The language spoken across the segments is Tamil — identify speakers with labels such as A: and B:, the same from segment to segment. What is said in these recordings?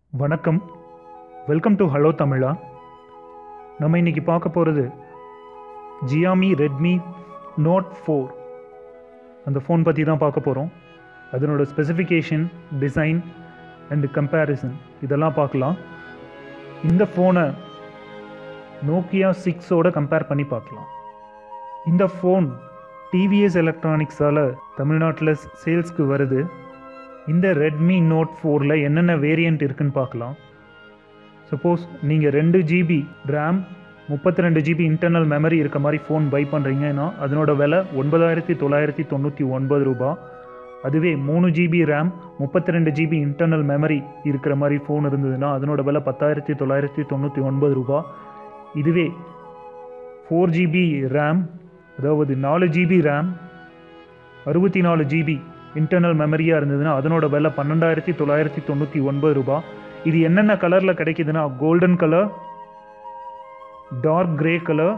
A: வணக்கம் வெல்கம் டு ஹலோ தமிழா நம்ம இன்னைக்கு பார்க்க போகிறது ஜியாமி ரெட்மி நோட் ஃபோர் அந்த ஃபோன் பற்றி தான் பார்க்க போகிறோம் அதனோட ஸ்பெசிஃபிகேஷன் டிசைன் அண்டு கம்பேரிசன் இதெல்லாம் பார்க்கலாம் இந்த ஃபோனை நோக்கியா சிக்ஸோட கம்பேர் பண்ணி பார்க்கலாம் இந்த ஃபோன் டிவிஎஸ் எலக்ட்ரானிக்ஸால் தமிழ்நாட்டில் சேல்ஸ்க்கு வருது இந்த ரெட்மி நோட் ஃபோரில் என்னென்ன வேரியண்ட் இருக்குன்னு பார்க்கலாம் சப்போஸ் நீங்கள் ரெண்டு ஜிபி ரேம் முப்பத்தி ரெண்டு ஜிபி இன்டர்னல் மெமரி இருக்க மாதிரி ஃபோன் பை பண்ணுறீங்கன்னா அதனோட விலை ஒன்பதாயிரத்தி தொள்ளாயிரத்தி தொண்ணூற்றி ஒன்பது ரூபா அதுவே மூணு ஜிபி ரேம் முப்பத்தி ரெண்டு ஜிபி இன்டர்னல் மெமரி இருக்கிற மாதிரி ஃபோன் இருந்ததுன்னா அதனோட விலை பத்தாயிரத்தி தொள்ளாயிரத்தி தொண்ணூற்றி ஒன்பது ரூபா இதுவே ஃபோர் ஜிபி ரேம் அதாவது நாலு ஜிபி ரேம் அறுபத்தி நாலு ஜிபி இன்டர்னல் மெமரியாக இருந்ததுன்னா அதனோட விலை பன்னெண்டாயிரத்தி தொள்ளாயிரத்தி தொண்ணூற்றி ஒன்பது ரூபா இது என்னென்ன கலரில் கிடைக்குதுன்னா golden colour dark grey colour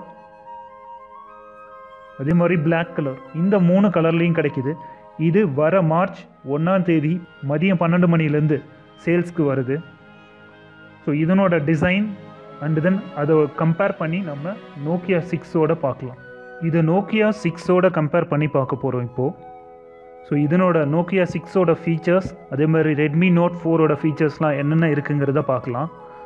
A: அதே மாதிரி பிளாக் கலர் இந்த மூணு கலர்லேயும் கிடைக்குது இது வர மார்ச் ஒன்றாம் தேதி மதியம் பன்னெண்டு மணிலேருந்து சேல்ஸ்க்கு வருது ஸோ இதனோட டிசைன் அண்ட் தென் அதை கம்பேர் பண்ணி நம்ம நோக்கியா சிக்ஸோட பார்க்கலாம் இதை நோக்கியா சிக்ஸோட கம்பேர் பண்ணி பார்க்க போகிறோம் இப்போது ஸோ இதனோட நோக்கியா சிக்ஸோட ஃபீச்சர்ஸ் அதே மாதிரி ரெட்மி நோட் ஃபோரோட ஃபீச்சர்ஸ்லாம் என்னென்ன இருக்குங்கிறத பார்க்கலாம்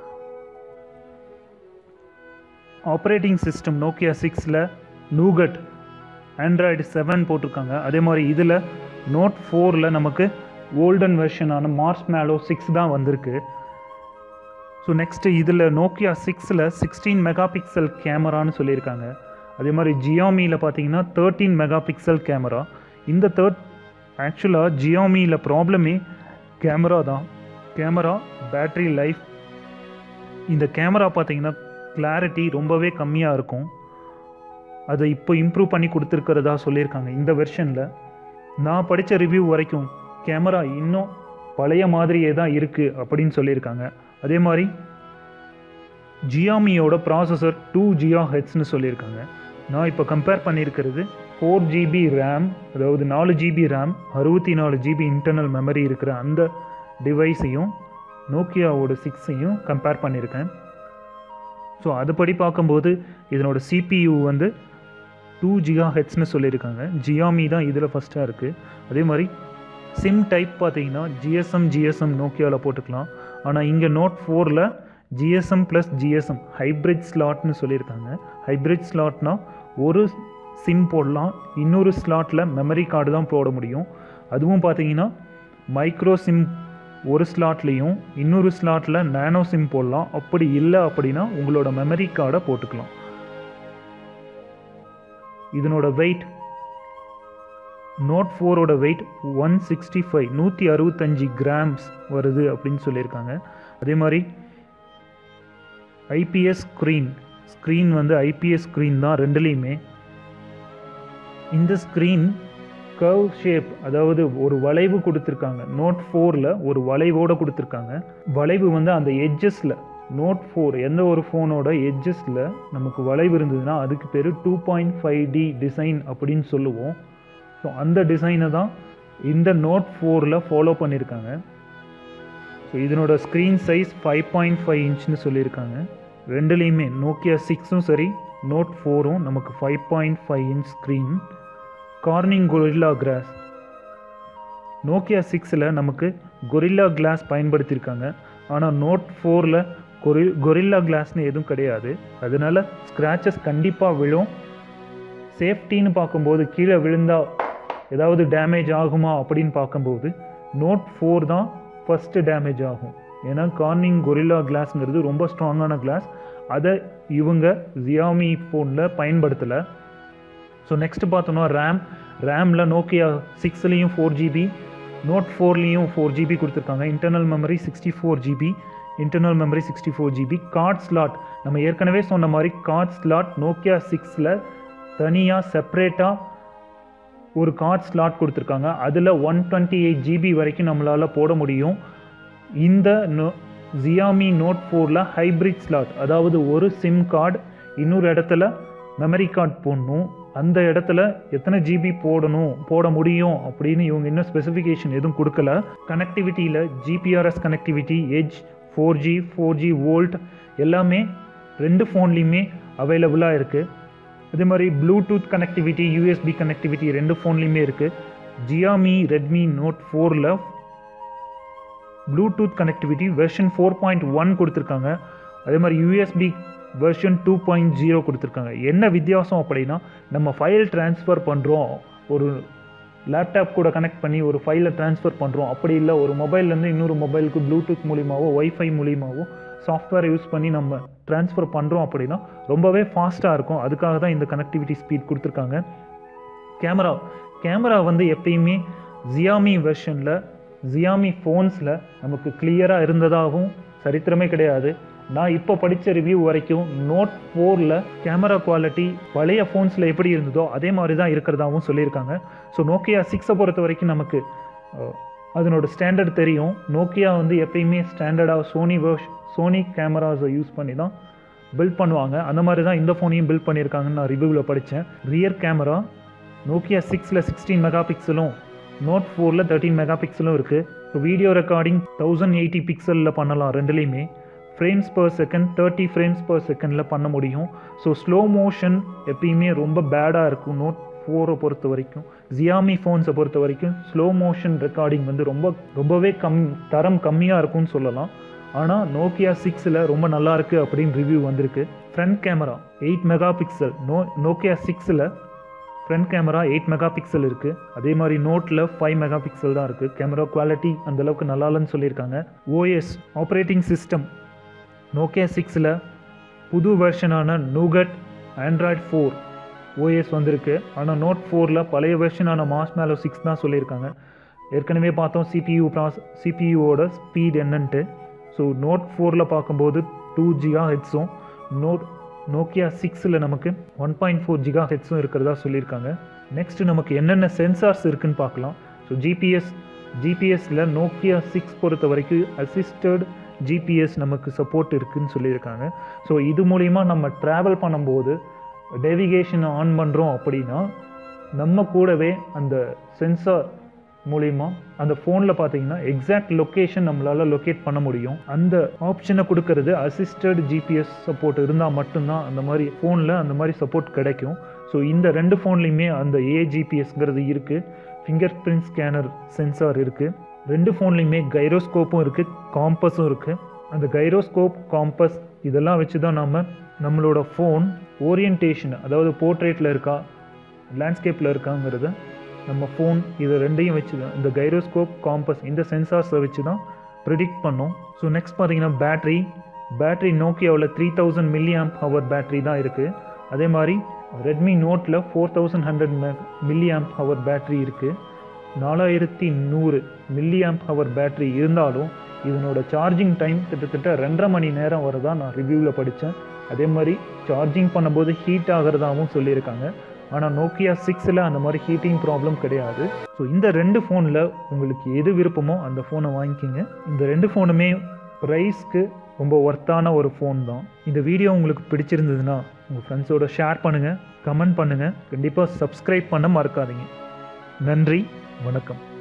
A: ஆப்ரேட்டிங் சிஸ்டம் நோக்கியா சிக்ஸில் நூகட் ஆண்ட்ராய்டு செவன் போட்டிருக்காங்க அதே மாதிரி இதில் நோட் ஃபோரில் நமக்கு ஓல்டன் வெர்ஷனான மார்ஸ் மேலோ சிக்ஸ் தான் வந்திருக்கு ஸோ நெக்ஸ்ட்டு இதில் நோக்கியா சிக்ஸில் சிக்ஸ்டீன் மெகா பிக்சல் கேமரான்னு சொல்லியிருக்காங்க அதே மாதிரி ஜியோமியில் பார்த்தீங்கன்னா தேர்ட்டீன் மெகா பிக்சல் கேமரா இந்த தேர்ட் ஆக்சுவலாக ஜியோமியில் ப்ராப்ளமே கேமரா தான் கேமரா பேட்ரி லைஃப் இந்த கேமரா பார்த்தீங்கன்னா கிளாரிட்டி ரொம்பவே கம்மியாக இருக்கும் அதை இப்போ இம்ப்ரூவ் பண்ணி கொடுத்துருக்கிறதா சொல்லியிருக்காங்க இந்த வெர்ஷனில் நான் படித்த ரிவ்யூ வரைக்கும் கேமரா இன்னும் பழைய மாதிரியே தான் இருக்குது அப்படின்னு சொல்லியிருக்காங்க அதே மாதிரி ஜியாமியோட ப்ராசஸர் டூ ஜியா ஹெட்ஸ்னு சொல்லியிருக்காங்க நான் இப்போ கம்பேர் பண்ணியிருக்கிறது ஃபோர் ஜிபி ரேம் அதாவது நாலு ஜிபி ரேம் அறுபத்தி நாலு ஜிபி இன்டர்னல் மெமரி இருக்கிற அந்த டிவைஸையும் நோக்கியாவோட சிக்ஸையும் கம்பேர் பண்ணியிருக்கேன் ஸோ அதுபடி பார்க்கும்போது இதனோட சிபியு வந்து டூ ஜியா ஹெட்ஸ்னு சொல்லியிருக்காங்க ஜியாமி தான் இதில் ஃபஸ்ட்டாக இருக்குது அதே மாதிரி சிம் டைப் பார்த்தீங்கன்னா ஜிஎஸ்எம் ஜிஎஸ்எம் நோக்கியாவில் போட்டுக்கலாம் ஆனால் இங்கே நோட் ஃபோரில் ஜிஎஸ்எம் ப்ளஸ் ஜிஎஸ்எம் ஹைப்ரிட் ஸ்லாட்னு சொல்லியிருக்காங்க ஹைப்ரிட் ஸ்லாட்னா ஒரு சிம் போடலாம் இன்னொரு ஸ்லாட்டில் மெமரி கார்டு தான் போட முடியும் அதுவும் பார்த்தீங்கன்னா மைக்ரோ சிம் ஒரு ஸ்லாட்லேயும் இன்னொரு ஸ்லாட்டில் நேனோ சிம் போடலாம் அப்படி இல்லை அப்படின்னா உங்களோட மெமரி கார்டை போட்டுக்கலாம் இதனோட வெயிட் நோட் ஃபோரோட வெயிட் ஒன் சிக்ஸ்டி ஃபைவ் நூற்றி அறுபத்தஞ்சி கிராம்ஸ் வருது அப்படின்னு சொல்லியிருக்காங்க அதே மாதிரி ஐபிஎஸ் ஸ்க்ரீன் ஸ்க்ரீன் வந்து ஐபிஎஸ் ஸ்க்ரீன் தான் ரெண்டுலேயுமே இந்த ஸ்க்ரீன் கர்வ் ஷேப் அதாவது ஒரு வளைவு கொடுத்துருக்காங்க நோட் ஃபோரில் ஒரு வளைவோடு கொடுத்துருக்காங்க வளைவு வந்து அந்த எட்ஜஸில் நோட் ஃபோர் எந்த ஒரு ஃபோனோட எட்ஜஸில் நமக்கு வளைவு இருந்ததுன்னா அதுக்கு பேர் two point five D design அப்படின்னு சொல்லுவோம் ஸோ அந்த டிசைனை தான் இந்த நோட் ஃபோரில் ஃபாலோ பண்ணியிருக்காங்க ஸோ இதனோட screen size five point five இன்ச்னு சொல்லியிருக்காங்க ரெண்டுலேயுமே நோக்கியா சிக்ஸும் சரி நோட் ஃபோரும் நமக்கு five point five inch screen Corning Gorilla glass Nokia சிக்ஸில் நமக்கு கொரில்லா கிளாஸ் பயன்படுத்தியிருக்காங்க ஆனால் நோட் ஃபோரில் கொரி கொரில்லா கிளாஸ்னு எதுவும் கிடையாது அதனால ஸ்க்ராச்சஸ் கண்டிப்பாக விழும் சேஃப்டின்னு பார்க்கும்போது கீழே விழுந்தால் ஏதாவது டேமேஜ் ஆகுமா அப்படின்னு பார்க்கும்போது நோட் ஃபோர் தான் ஃபஸ்ட்டு டேமேஜ் ஆகும் ஏன்னா கார்னிங் கொரில்லா கிளாஸ்ங்கிறது ரொம்ப ஸ்ட்ராங்கான கிளாஸ் அதை இவங்க ஜியாமி ஃபோனில் பயன்படுத்தலை ஸோ நெக்ஸ்ட் பார்த்தோன்னா ரேம் ரேமில் நோக்கியா சிக்ஸ்லேயும் ஃபோர் ஜிபி நோட் ஃபோர்லேயும் ஃபோர் ஜிபி கொடுத்துருக்காங்க internal memory sixty four GB internal memory sixty four GB card slot நம்ம ஏற்கனவே சொன்ன மாதிரி கார்ட் ஸ்லாட் நோக்கியா சிக்ஸில் தனியாக செப்ரேட்டாக ஒரு கார்ட் ஸ்லாட் கொடுத்துருக்காங்க அதில் ஒன் டுவெண்ட்டி எயிட் ஜிபி வரைக்கும் நம்மளால் போட முடியும் இந்த நோ ஜியாமி நோட் ஃபோரில் ஹைப்ரிட் ஸ்லாட் அதாவது ஒரு சிம் கார்டு இன்னொரு இடத்துல மெமரி கார்டு போடணும் அந்த இடத்துல எத்தனை ஜிபி போடணும் போட முடியும் அப்படின்னு இவங்க இன்னும் ஸ்பெசிஃபிகேஷன் எதுவும் கொடுக்கல கனெக்டிவிட்டியில் GPRS connectivity edge four G four G VoLTE எல்லாமே ரெண்டு ஃபோன்லேயுமே அவைலபிளாக இருக்குது அதே மாதிரி ப்ளூடூத் கனெக்டிவிட்டி யூஎஸ்பி கனெக்டிவிட்டி ரெண்டு ஃபோன்லேயுமே இருக்குது ஜியாமி ரெட்மி நோட் ஃபோரில் Bluetooth connectivity version four point one கொடுத்துருக்காங்க அதே மாதிரி USB version two point zero கொடுத்துருக்காங்க என்ன வித்தியாசம் அப்படின்னா நம்ம ஃபைல் ட்ரான்ஸ்ஃபர் பண்ணுறோம் ஒரு லேப்டாப் கூட கனெக்ட் பண்ணி ஒரு ஃபைலை ட்ரான்ஸ்ஃபர் பண்ணுறோம் அப்படி இல்லை ஒரு மொபைல்லேருந்து இன்னொரு மொபைலுக்கு ப்ளூடூத் மூலியமாவோ ஒய்ஃபை மூலியமாவோ சாஃப்ட்வேரை யூஸ் பண்ணி நம்ம ட்ரான்ஸ்ஃபர் பண்ணுறோம் அப்படின்னா ரொம்பவே ஃபாஸ்ட்டாக இருக்கும் அதுக்காக தான் இந்த கனெக்டிவிட்டி ஸ்பீட் கொடுத்துருக்காங்க கேமரா கேமரா வந்து எப்பயுமே ஜியாமி வெர்ஷனில் ஜியாமி ஃபோன்ஸில் நமக்கு கிளியராக இருந்ததாகவும் சரித்திரமே கிடையாது நான் இப்போ படித்த ரிவ்யூ வரைக்கும் நோட் ஃபோரில் கேமரா குவாலிட்டி பழைய ஃபோன்ஸில் எப்படி இருந்ததோ அதே மாதிரி தான் இருக்கிறதாகவும் சொல்லியிருக்காங்க ஸோ நோக்கியா சிக்ஸை பொறுத்த வரைக்கும் நமக்கு அஹ், அதனோட ஸ்டாண்டர்ட் தெரியும் நோக்கியா வந்து எப்பயுமே ஸ்டாண்டர்டாக சோனி வேர்ஷ் சோனி கேமராஸை யூஸ் பண்ணி தான் பில்ட் பண்ணுவாங்க அந்த மாதிரி தான் இந்த ஃபோனையும் பில்ட் பண்ணியிருக்காங்கன்னு நான் ரிவ்யூவில் படித்தேன் ரியர் கேமரா நோக்கியா சிக்ஸில் சிக்ஸ்டீன் மெகா பிக்சலும் நோட் ஃபோரில் தேர்ட்டீன் மெகா பிக்சலும் இருக்குது இப்போ வீடியோ ரெக்கார்டிங் தௌசண்ட் எயிட்டி பிக்சலில் பண்ணலாம் ரெண்டுலேயுமே frames per second thirty frames per செகண்டில் பண்ண முடியும் ஸோ ஸ்லோ மோஷன் எப்பயுமே ரொம்ப பேடாக இருக்கும் நோட் ஃபோரை பொறுத்த வரைக்கும் ஜியாமி ஃபோன்ஸை பொறுத்த வரைக்கும் ஸ்லோ மோஷன் ரெக்கார்டிங் வந்து ரொம்ப ரொம்பவே கம் தரம் கம்மியாக இருக்கும்னு சொல்லலாம் ஆனால் நோக்கியா சிக்ஸில் ரொம்ப நல்லா இருக்குது அப்படின்னு ரிவ்யூ வந்திருக்கு front camera eight mega pixel no Nokia சிக்ஸில் front camera eight mega pixel இருக்குது அதே மாதிரி நோட்டில் ஃபைவ் மெகா பிக்சல் தான் இருக்குது கேமரா குவாலிட்டி அந்தளவுக்கு நல்லா இல்லைன்னு சொல்லியிருக்காங்க ஓஎஸ் ஆப்ரேட்டிங் சிஸ்டம் நோக்கியா சிக்ஸில் புது வெர்ஷனான நூகட் ஆண்ட்ராய்ட் ஃபோர் ஓஎஸ் வந்திருக்கு ஆனால் நோட் ஃபோரில் பழைய வெர்ஷனான மாஸ் மேலோ சிக்ஸ் தான் சொல்லியிருக்காங்க ஏற்கனவே பார்த்தோம் சிபியூ ப்ராஸ் சிபியூவோட ஸ்பீட் என்னன்ட்டு ஸோ நோட் ஃபோரில் பார்க்கும்போது டூ ஜிகா ஹெட்ஸும் நோட் நோக்கியா சிக்ஸில் நமக்கு ஒன் பாயிண்ட் ஃபோர் ஜிகா ஹெட்ஸும் இருக்கிறதா சொல்லியிருக்காங்க நெக்ஸ்ட் நமக்கு என்னென்ன சென்சார்ஸ் இருக்குன்னு பார்க்கலாம் ஸோ ஜிபிஎஸ் ஜிபிஎஸ்ல நோக்கியா சிக்ஸ் பொறுத்த வரைக்கும் அசிஸ்டட் ஜிபிஎஸ் நமக்கு சப்போர்ட் இருக்குன்னு சொல்லியிருக்காங்க ஸோ இது மூலிமா நம்ம ட்ராவல் பண்ணும்போது டெவிகேஷன் ஆன் பண்ணுறோம் அப்படின்னா நம்ம கூடவே அந்த சென்சார் மூலிமா அந்த ஃபோனில் பார்த்தீங்கன்னா எக்ஸாக்ட் லொக்கேஷன் நம்மளால் லொக்கேட் பண்ண முடியும் அந்த ஆப்ஷனை கொடுக்கறது அசிஸ்டட் ஜிபிஎஸ் சப்போர்ட் இருந்தால் மட்டும்தான் அந்த மாதிரி ஃபோனில் அந்த மாதிரி சப்போர்ட் கிடைக்கும் ஸோ இந்த ரெண்டு ஃபோன்லேயுமே அந்த ஏஜிபிஎஸ்ங்கிறது இருக்குது ஃபிங்கர் பிரிண்ட் ஸ்கேனர் சென்சார் இருக்குது ரெண்டு ஃபோன்லேயுமே கைரோஸ்கோப்பும் இருக்குது காம்பஸும் இருக்குது அந்த கைரோஸ்கோப் காம்பஸ் இதெல்லாம் வச்சு தான் நம்ம நம்மளோட ஃபோன் ஓரியன்டேஷன் அதாவது போர்ட்ரேட்டில் இருக்கா லேண்ட்ஸ்கேப்பில் இருக்காங்கிறத நம்ம ஃபோன் இது ரெண்டையும் வச்சு தான் இந்த கைரோஸ்கோப் காம்பஸ் இந்த சென்சார்ஸை வச்சு தான் ப்ரிடிக்ட் பண்ணோம் ஸோ நெக்ஸ்ட் பார்த்தீங்கன்னா பேட்ரி பேட்ரி நோக்கியாவில் three thousand milli amp hour battery தான் இருக்குது அதே மாதிரி ரெட்மி நோட்டில் four thousand hundred milli amp hour battery இருக்குது நாலாயிரத்தி நூறு மில்லி ஆம்ப் ஹவர் பேட்ரி இருந்தாலும் இதனோட சார்ஜிங் டைம் கிட்டத்தட்ட ரெண்டரை மணி நேரம் வரதா நான் ரிவ்யூவில் படித்தேன் அதே மாதிரி சார்ஜிங் பண்ணும்போது ஹீட் ஆகிறதாவும் சொல்லியிருக்காங்க ஆனால் நோக்கியா சிக்ஸில் அந்த மாதிரி ஹீட்டிங் ப்ராப்ளம் கிடையாது ஸோ இந்த ரெண்டு ஃபோனில் உங்களுக்கு எது விருப்பமோ அந்த ஃபோனை வாங்கிக்கிங்க இந்த ரெண்டு ஃபோனுமே ப்ரைஸ்க்கு ரொம்ப ஒர்த்தான ஒரு ஃபோன் தான் இந்த வீடியோ உங்களுக்கு பிடிச்சிருந்ததுன்னா உங்கள் ஃப்ரெண்ட்ஸோட ஷேர் பண்ணுங்கள் கமெண்ட் பண்ணுங்கள் கண்டிப்பாக சப்ஸ்கிரைப் பண்ண மறக்காதீங்க நன்றி வணக்கம்